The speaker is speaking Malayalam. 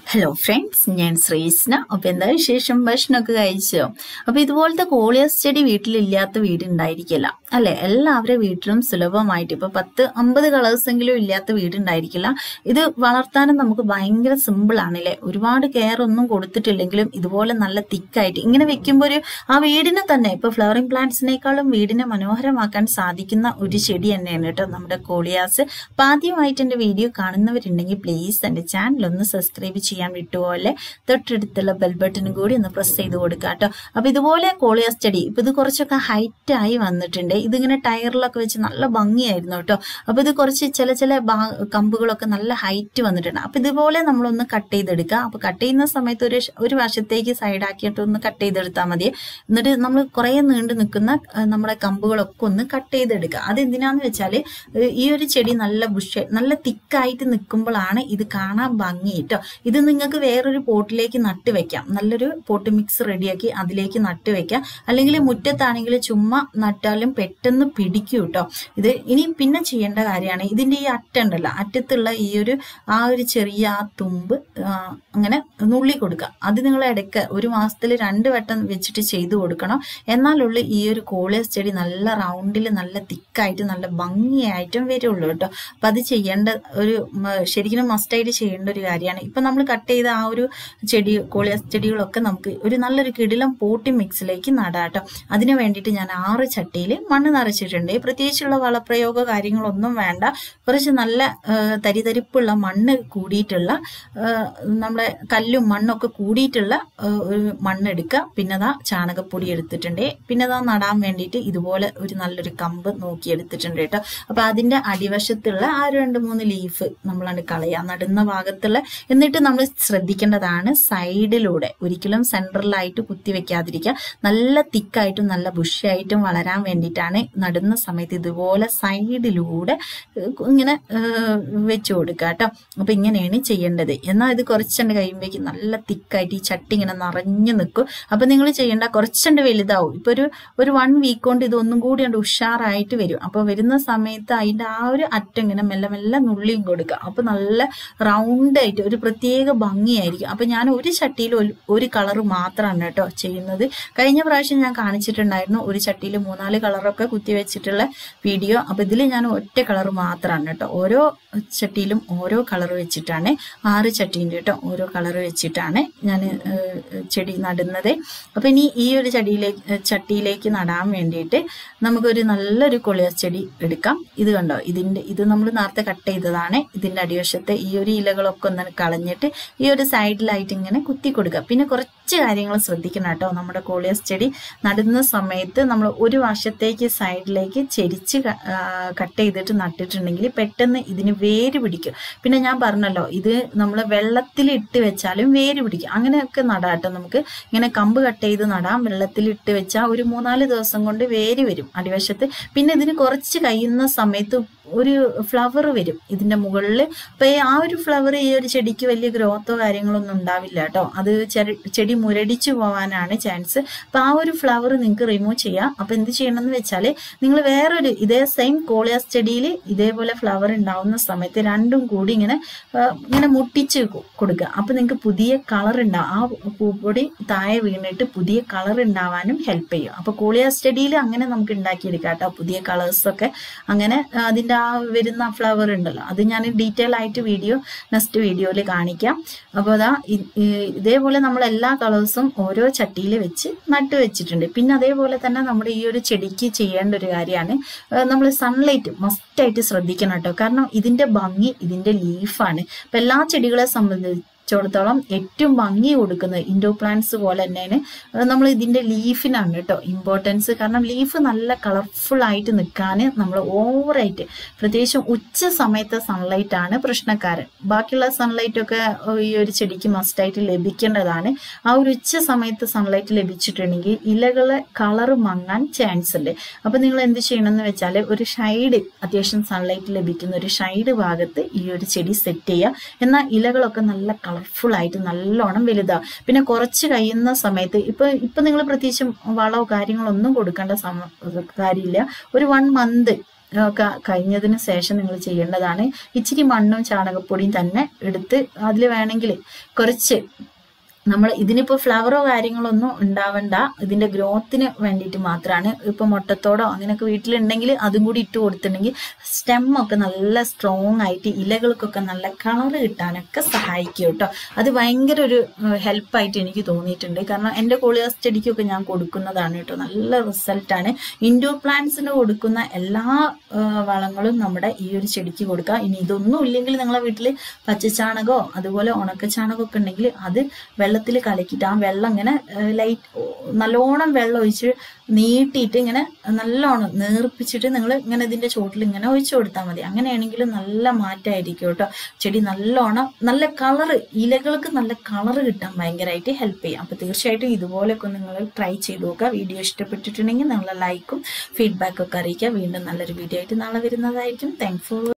ഹലോ ഫ്രണ്ട്സ് ഞാൻ ശ്രീസ്ന അപ്പൊ എന്താ വിശേഷം ഭക്ഷണമൊക്കെ കഴിച്ചോ അപ്പൊ ഇതുപോലത്തെ കോളിയസ് ചെടി വീട്ടിലില്ലാത്ത വീടുണ്ടായിരിക്കില്ല അല്ലെ എല്ലാവരുടെ വീട്ടിലും സുലഭമായിട്ട് ഇപ്പൊ പത്ത് അമ്പത് കളേഴ്സ് എങ്കിലും ഇല്ലാത്ത വീടുണ്ടായിരിക്കില്ല ഇത് വളർത്താനും നമുക്ക് ഭയങ്കര സിമ്പിൾ ആണല്ലേ ഒരുപാട് കെയർ ഒന്നും കൊടുത്തിട്ടില്ലെങ്കിലും ഇതുപോലെ നല്ല തിക്കായിട്ട് ഇങ്ങനെ വെക്കുമ്പോൾ ഒരു ആ വീടിനെ തന്നെ ഇപ്പൊ ഫ്ലവറിംഗ് പ്ലാന്റ്സിനേക്കാളും വീടിനെ മനോഹരമാക്കാൻ സാധിക്കുന്ന ഒരു ചെടി തന്നെയാണ് കേട്ടോ നമ്മുടെ കോളിയാസ് അപ്പൊ ആദ്യമായിട്ട് എന്റെ വീഡിയോ കാണുന്നവരുണ്ടെങ്കിൽ പ്ലീസ് എന്റെ ചാനൽ ഒന്ന് സബ്സ്ക്രൈബ് ചെയ്യാൻ വിട്ടുപോലെ തൊട്ടടുത്തുള്ള ബെൽ ബട്ടണും കൂടി ഒന്ന് പ്രസ് ചെയ്ത് കൊടുക്കുക കേട്ടോ അപ്പൊ ഇതുപോലെ കോളിയാസ് ചെടി ഇപ്പൊ ഇത് കുറച്ചൊക്കെ ഹൈറ്റ് ആയി വന്നിട്ടുണ്ട് ഇതിങ്ങനെ ടയറിലൊക്കെ വെച്ച് നല്ല ഭംഗിയായിരുന്നു കേട്ടോ അപ്പൊ ഇത് കുറച്ച് ചില ചില ഭാ- കമ്പുകളൊക്കെ നല്ല ഹൈറ്റ് വന്നിട്ടുണ്ട് അപ്പൊ ഇതുപോലെ നമ്മളൊന്ന് കട്ട് ചെയ്തെടുക്കുക അപ്പൊ കട്ട് ചെയ്യുന്ന സമയത്ത് ഒരു ഷ- ഒരു വശത്തേക്ക് സൈഡ് ആക്കിയിട്ട് ഒന്ന് കട്ട് ചെയ്തെടുത്താൽ മതി എന്നിട്ട് നമ്മൾ കുറെ നീണ്ടു നിൽക്കുന്ന ആ, നമ്മുടെ കമ്പുകളൊക്കെ ഒന്ന് കട്ട് ചെയ്തെടുക്കുക അതെന്തിനാന്ന് വെച്ചാല് ഏഹ് ഈ ഒരു ചെടി നല്ല ബുഷ് നല്ല തിക്കായിട്ട് നിൽക്കുമ്പോഴാണ് ഇത് കാണാൻ ഭംഗി കേട്ടോ ഇത് നിങ്ങൾക്ക് വേറൊരു പോട്ടിലേക്ക് നട്ട് വെക്കാം നല്ലൊരു പോട്ട് മിക്സ് റെഡിയാക്കി അതിലേക്ക് നട്ട് വെക്കാം അല്ലെങ്കിൽ മുറ്റത്താണെങ്കിൽ ചുമ്മാ നട്ടാലും പെട്ടെന്ന് പിടിക്കും കേട്ടോ ഇത് ഇനി പിന്നെ ചെയ്യേണ്ട കാര്യമാണ് ഇതിന്റെ ഈ അറ്റുണ്ടല്ലോ അറ്റത്തുള്ള ഈ ഒരു ആ ഒരു ചെറിയ ആ തുമ്പ് ആ, അങ്ങനെ നുള്ളി കൊടുക്കുക അത് നിങ്ങൾ ഇടയ്ക്ക് ഒരു മാസത്തിൽ രണ്ട് വട്ടം വെച്ചിട്ട് ചെയ്തു കൊടുക്കണം എന്നാലുള്ള ഈ ഒരു കോളിയസ് ചെടി നല്ല റൗണ്ടിൽ നല്ല തിക്കായിട്ട് നല്ല ഭംഗിയായിട്ടും വരുള്ളൂ കേട്ടോ അപ്പൊ അത് ചെയ്യേണ്ട ഒരു മ- ശരിക്കും മസ്റ്റായിട്ട് ചെയ്യേണ്ട ഒരു കാര്യമാണ് ഇപ്പൊ നമ്മൾ കട്ട് ചെയ്ത ആ ഒരു ചെടി കോളിയസ് ചെടികളൊക്കെ നമുക്ക് ഒരു നല്ലൊരു കിടിലം പോട്ടി മിക്സിലേക്ക് നടാട്ടോ അതിന് വേണ്ടിയിട്ട് ഞാൻ ആറ് ചട്ടിയിൽ മണ്ണ് നിറച്ചിട്ടുണ്ട് പ്രത്യേകിച്ചുള്ള വളപ്രയോഗ കാര്യങ്ങളൊന്നും വേണ്ട കുറച്ച് നല്ല ആ, തരിതരിപ്പുള്ള മണ്ണ് കൂടിയിട്ടുള്ള ആ, നമ്മുടെ കല്ലും മണ്ണൊക്കെ കൂടിയിട്ടുള്ള ആ, ഒരു മണ്ണെടുക്കുക പിന്നെ അതാ ചാണകപ്പൊടി എടുത്തിട്ടുണ്ട് പിന്നെ അതാ നടാൻ വേണ്ടിയിട്ട് ഇതുപോലെ ഒരു നല്ലൊരു കമ്പ് നോക്കി എടുത്തിട്ടുണ്ട് കേട്ടോ അപ്പൊ അതിന്റെ അടിവശത്തുള്ള ആ ഒരു രണ്ട് മൂന്ന് ലീഫ് നമ്മളാണ് കളയുക നടുന്ന ഭാഗത്തുള്ള എന്നിട്ട് നമ്മൾ ശ്രദ്ധിക്കേണ്ടതാണ് സൈഡിലൂടെ ഒരിക്കലും സെൻട്രലായിട്ട് കുത്തി വെക്കാതിരിക്കുക നല്ല തിക്കായിട്ടും നല്ല ബുഷായിട്ടും വളരാൻ വേണ്ടിയിട്ടാണ് നടുന്ന സമയത്ത് ഇതുപോലെ സൈഡിലൂടെ ഏഹ്, ഇങ്ങനെ ഏഹ്, വെച്ചു കൊടുക്കുക കേട്ടോ അപ്പൊ ഇങ്ങനെയാണ് ചെയ്യേണ്ടത് എന്നാൽ ഇത് കുറച്ചെണ്ണം കഴിയുമ്പോഴേക്കും നല്ല തിക്കായിട്ട് ഈ ചട്ടി ഇങ്ങനെ നിറഞ്ഞു നിൽക്കും അപ്പൊ നിങ്ങൾ ചെയ്യേണ്ട കുറച്ചെണ്ട് വലുതാവും ഇപ്പൊ ഒരു ഒരു വൺ വീക്ക് കൊണ്ട് ഇത് ഒന്നും കൂടി ഉണ്ട് ഉഷാറായിട്ട് വരും അപ്പൊ വരുന്ന സമയത്ത് അതിന്റെ ആ ഒരു അറ്റം ഇങ്ങനെ മെല്ലെ മെല്ലെ നുള്ളിയും കൊടുക്കുക അപ്പൊ നല്ല റൗണ്ട് ആയിട്ട് ഒരു പ്രത്യേക ഭംഗിയായിരിക്കും അപ്പൊ ഞാൻ ഒരു ചട്ടിയിൽ ഒരു- ഒരു കളർ മാത്രമാണ് കേട്ടോ ചെയ്യുന്നത് കഴിഞ്ഞ പ്രാവശ്യം ഞാൻ കാണിച്ചിട്ടുണ്ടായിരുന്നു ഒരു ചട്ടിയിൽ മൂന്നാല് കളറൊക്കെ കുത്തി വെച്ചിട്ടുള്ള വീഡിയോ അപ്പൊ ഇതിൽ ഞാൻ ഒറ്റ കളർ മാത്രമാണ് കേട്ടോ ഓരോ ചട്ടിയിലും ഓരോ കളർ വെച്ചിട്ടാണ് ആറ് ചട്ടീൻ്റെ കേട്ടോ ഓരോ കളർ വെച്ചിട്ടാണ് ഞാൻ ചെടി നടുന്നത് അപ്പൊ ഇനി ഈ ഒരു ചെടിയിലേക്ക് ഏഹ് ചട്ടിയിലേക്ക് നടാൻ വേണ്ടിയിട്ട് നമുക്കൊരു നല്ലൊരു കൊളിയസ് ചെടി എടുക്കാം ഇത് കണ്ടോ ഇതിന്റെ ഇത് നമ്മൾ നേരത്തെ കട്ട് ചെയ്തതാണ് ഇതിന്റെ അടിവശത്തെ ഈ ഒരു ഇലകളൊക്കെ ഒന്ന് കളഞ്ഞിട്ട് ഈ ഒരു സൈഡിലായിട്ട് ഇങ്ങനെ കുത്തി കൊടുക്കുക പിന്നെ കുറച്ച് കാര്യങ്ങൾ ശ്രദ്ധിക്കണം കേട്ടോ നമ്മുടെ കോളിയസ് ചെടി നടുന്ന സമയത്ത് നമ്മൾ ഒരു വശത്തേക്ക് സൈഡിലേക്ക് ചെരിച്ച് കട്ട് ചെയ്തിട്ട് നട്ടിട്ടുണ്ടെങ്കിൽ പെട്ടെന്ന് ഇതിന് വേര് പിടിക്കും പിന്നെ ഞാൻ പറഞ്ഞല്ലോ ഇത് നമ്മൾ വെള്ളത്തിൽ ഇട്ട് വെച്ചാലും വേര് പിടിക്കും അങ്ങനെയൊക്കെ നടാട്ടോ നമുക്ക് ഇങ്ങനെ കമ്പ് കട്ട് ചെയ്ത് നടാം വെള്ളത്തിൽ ഇട്ട് വെച്ചാൽ ഒരു മൂന്നാല് ദിവസം കൊണ്ട് വേര് വരും അടിവശത്ത് പിന്നെ ഇതിന് കുറച്ച് കഴിയുന്ന സമയത്ത് ഒരു ഫ്ലവർ വരും ഇതിന്റെ മുകളിൽ അപ്പൊ ഈ ആ ഒരു ഫ്ലവർ ഈ ഒരു ചെടിക്ക് വലിയ ഗ്രോത്തോ കാര്യങ്ങളൊന്നും ഉണ്ടാവില്ല കേട്ടോ അത് ചെടി ചെടി മുരടിച്ചു പോവാനാണ് ചാൻസ് അപ്പൊ ആ ഒരു ഫ്ലവർ നിങ്ങൾക്ക് റിമൂവ് ചെയ്യാം അപ്പൊ എന്ത് ചെയ്യണം എന്ന് വെച്ചാല് നിങ്ങൾ വേറൊരു ഇതേ സെയിം കോളിയാസ് ചെടിയിൽ ഇതേപോലെ ഫ്ലവർ ഉണ്ടാവുന്ന സമയത്ത് രണ്ടും കൂടി ഇങ്ങനെ ആ, ഇങ്ങനെ മുട്ടിച്ച് കൊ- കൊടുക്കുക അപ്പൊ നിങ്ങൾക്ക് പുതിയ കളർ ഉണ്ടാവും ആ പൂപ്പൊടി താഴെ വീണിട്ട് പുതിയ കളർ ഉണ്ടാവാനും ഹെൽപ്പ് ചെയ്യും അപ്പൊ കോളിയാസ് ചെടിയിൽ അങ്ങനെ നമുക്ക് ഉണ്ടാക്കിയെടുക്കാം കേട്ടോ പുതിയ കളേഴ്സ് ഒക്കെ അങ്ങനെ ആ, അതിന്റെ ആ വരുന്ന ഫ്ലവർ ഉണ്ടല്ലോ അത് ഞാൻ ഡീറ്റെയിൽ ആയിട്ട് വീഡിയോ നെക്സ്റ്റ് വീഡിയോയിൽ കാണിക്കാം അപ്പോൾ അതാ ഇ- ഈ- ഇതേപോലെ നമ്മൾ എല്ലാ കളേഴ്സും ഓരോ ചട്ടിയിൽ വെച്ച് നട്ടു വെച്ചിട്ടുണ്ട് പിന്നെ അതേപോലെ തന്നെ നമ്മുടെ ഈ ഒരു ചെടിക്ക് ചെയ്യേണ്ട ഒരു കാര്യമാണ് നമ്മൾ സൺലൈറ്റ് മസ്റ്റായിട്ട് ശ്രദ്ധിക്കണം കേട്ടോ കാരണം ഇതിന്റെ ഭംഗി ഇതിന്റെ ലീഫാണ് അപ്പൊ എല്ലാ ചെടികളെ സംബന്ധിച്ചിടത്തോളം ഏറ്റവും ഭംഗി കൊടുക്കുന്നത് ഇൻഡോ പ്ലാന്റ്സ് പോലെ തന്നെയാണ് നമ്മൾ ഇതിന്റെ ലീഫിനാണ് കേട്ടോ ഇമ്പോർട്ടൻസ് കാരണം ലീഫ് നല്ല കളർഫുൾ ആയിട്ട് നിൽക്കാൻ നമ്മൾ ഓവറായിട്ട് പ്രത്യേകിച്ചും ഉച്ച സമയത്തെ സൺലൈറ്റ് ആണ് പ്രശ്നക്കാരൻ ബാക്കിയുള്ള സൺലൈറ്റ് ഒക്കെ ഈ ഒരു ചെടിക്ക് മസ്റ്റായിട്ട് ലഭിക്കേണ്ടതാണ് ആ ഒരു ഉച്ച സമയത്ത് സൺലൈറ്റ് ലഭിച്ചിട്ടുണ്ടെങ്കിൽ ഇലകളെ കളർ മങ്ങാൻ ചാൻസ് ഉണ്ട് അപ്പൊ നിങ്ങൾ എന്ത് ചെയ്യണം എന്ന് വെച്ചാൽ ഒരു ഷൈഡ് അത്യാവശ്യം സൺലൈറ്റ് ലഭിക്കുന്ന ഒരു ഷൈഡ് ഭാഗത്ത് ഈ ഒരു ചെടി സെറ്റ് ചെയ്യുക എന്നാൽ ഇലകളൊക്കെ നല്ല കളർഫുൾ ആയിട്ട് നല്ലോണം വലുതാവും പിന്നെ കുറച്ച് കഴിയുന്ന സമയത്ത് ഇപ്പൊ ഇപ്പൊ നിങ്ങൾ പ്രത്യേകിച്ചും വളമോ കാര്യങ്ങളോ ഒന്നും കൊടുക്കേണ്ട സമ കാര്യമില്ല ഒരു വൺ മന്ത് ഒക്കെ കഴിഞ്ഞതിന് ശേഷം നിങ്ങൾ ചെയ്യേണ്ടതാണ് ഇച്ചിരി മണ്ണും ചാണകപ്പൊടിയും തന്നെ എടുത്ത് അതിൽ വേണമെങ്കിൽ കുറച്ച് നമ്മൾ ഇതിനിപ്പോൾ ഫ്ലവറോ കാര്യങ്ങളൊന്നും ഉണ്ടാവണ്ട ഇതിന്റെ ഗ്രോത്തിന് വേണ്ടിയിട്ട് മാത്രമാണ് ഇപ്പൊ മുട്ടത്തോടോ അങ്ങനെയൊക്കെ വീട്ടിലുണ്ടെങ്കിൽ അതും കൂടി ഇട്ട് കൊടുത്തിട്ടുണ്ടെങ്കിൽ സ്റ്റെമ്മൊക്കെ നല്ല സ്ട്രോങ് ആയിട്ട് ഇലകൾക്കൊക്കെ നല്ല കളർ കിട്ടാനൊക്കെ സഹായിക്കും കേട്ടോ അത് ഭയങ്കര ഒരു ഹെൽപ്പായിട്ട് എനിക്ക് തോന്നിയിട്ടുണ്ട് കാരണം എൻ്റെ കോളിയാസ് ചെടിക്കൊക്കെ ഞാൻ കൊടുക്കുന്നതാണ് കേട്ടോ നല്ല റിസൾട്ടാണ് ഇൻഡോർ പ്ലാന്റ്സിന് കൊടുക്കുന്ന എല്ലാ ആ, വളങ്ങളും നമ്മുടെ ഈ ഒരു ചെടിക്ക് കൊടുക്കുക ഇനി ഇതൊന്നും ഇല്ലെങ്കിൽ നിങ്ങളെ വീട്ടിൽ പച്ചച്ചാണകമോ അതുപോലെ ഉണക്കച്ചാണകമോ ഒക്കെ ഉണ്ടെങ്കിൽ അത് വെള്ളത്തിൽ കലക്കിയിട്ട് ആ വെള്ളം ഇങ്ങനെ ലൈറ്റ് നല്ലോണം വെള്ളം ഒഴിച്ച് നീട്ടിയിട്ട് ഇങ്ങനെ നല്ലോണം നേർപ്പിച്ചിട്ട് നിങ്ങൾ ഇങ്ങനെ ഇതിന്റെ ചോട്ടിൽ ഇങ്ങനെ ഒഴിച്ചു കൊടുത്താൽ മതി അങ്ങനെയാണെങ്കിൽ നല്ല മാറ്റമായിരിക്കും കേട്ടോ ചെടി നല്ലോണം നല്ല കളറ് ഇലകൾക്ക് നല്ല കളറ് കിട്ടാൻ ഭയങ്കരമായിട്ട് ഹെൽപ്പ് ചെയ്യും അപ്പൊ തീർച്ചയായിട്ടും ഇതുപോലെയൊക്കെ നിങ്ങൾ ട്രൈ ചെയ്ത് നോക്കുക വീഡിയോ ഇഷ്ടപ്പെട്ടിട്ടുണ്ടെങ്കിൽ നിങ്ങളെ ലൈക്കും ഫീഡ്ബാക്കും ഒക്കെ അറിയിക്കുക വീണ്ടും നല്ലൊരു വീഡിയോ ആയിട്ട് നാളെ വരുന്നതായിരിക്കും താങ്ക് ഫോർ